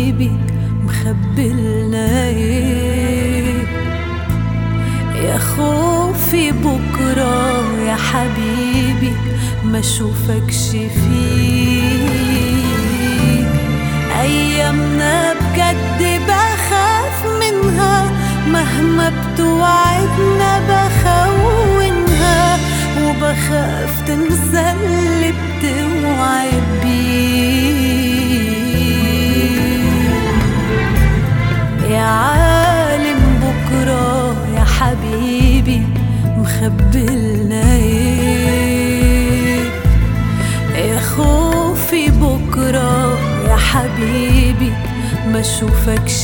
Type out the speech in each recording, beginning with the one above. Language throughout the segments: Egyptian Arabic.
حبيبي مخبلنا ايه يا خوفي بكرة يا حبيبي ما اشوفكش فيه ايامنا بجد بخاف منها مهما بتوعدنا بخونها وبخاف تنسى اللي بتوعد بيه يا عالم بكرة يا حبيبي مخبلنا ايه يا خوفي بكرة يا حبيبي ما اشوفكش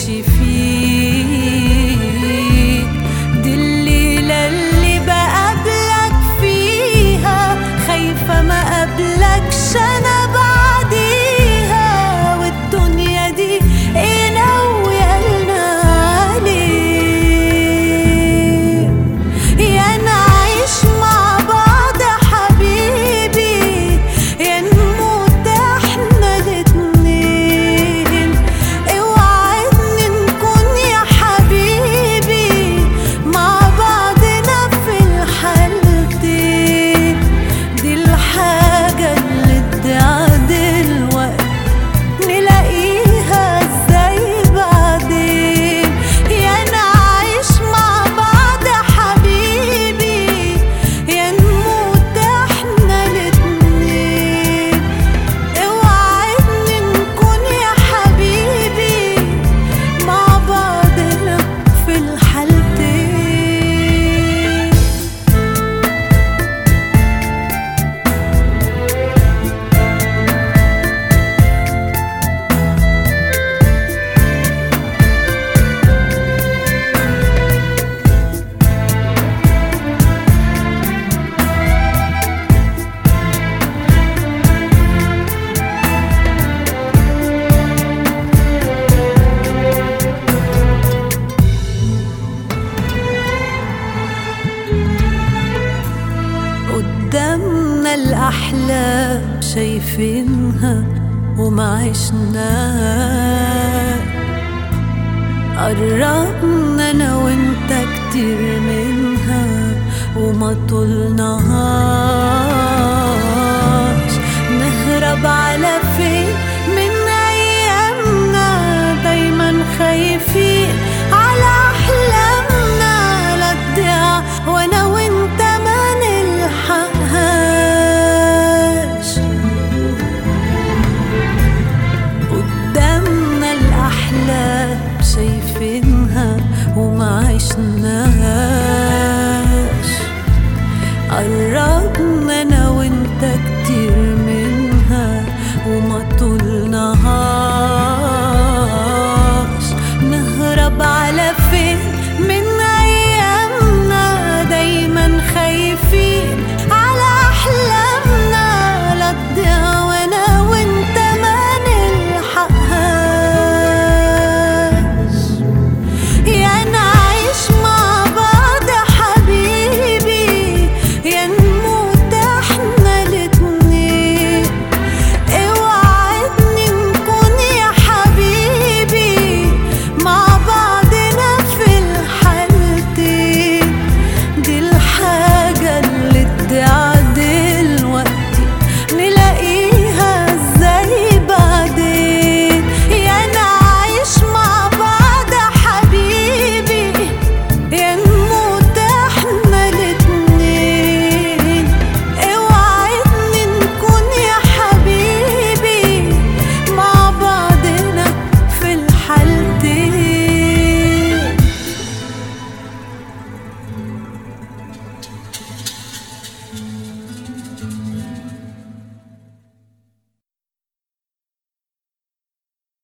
فيه دي الليلة اللي بقابلك فيها خايفة ما قابلكش انا بعديها والدنيا دي ايه ناوية لنا عليه يا نعيش مع بعض يا حبيبي يا نموت احنا الاتنين اوعدني نكون يا حبيبي مع بعضنا في الحالتين دي الحاجة اللي ادعى دلوقتي نلاقيها ازاي بعدين يا نعيش مع بعض يا حبيبي يا نموت احنا الاتنين اوعدني نكون يا حبيبي مع بعضنا في الحالتين قدامنا الأحلام شايفينها وما عشناها قربنا أنا وأنت كتير منها وما طولناهاش نهرب على فين من أيامنا دايما خايفين على أحلامنا لا تضيع وأنا وأنت ما نلحقهاش قدامنا الأحلام شايفينها وما عشناها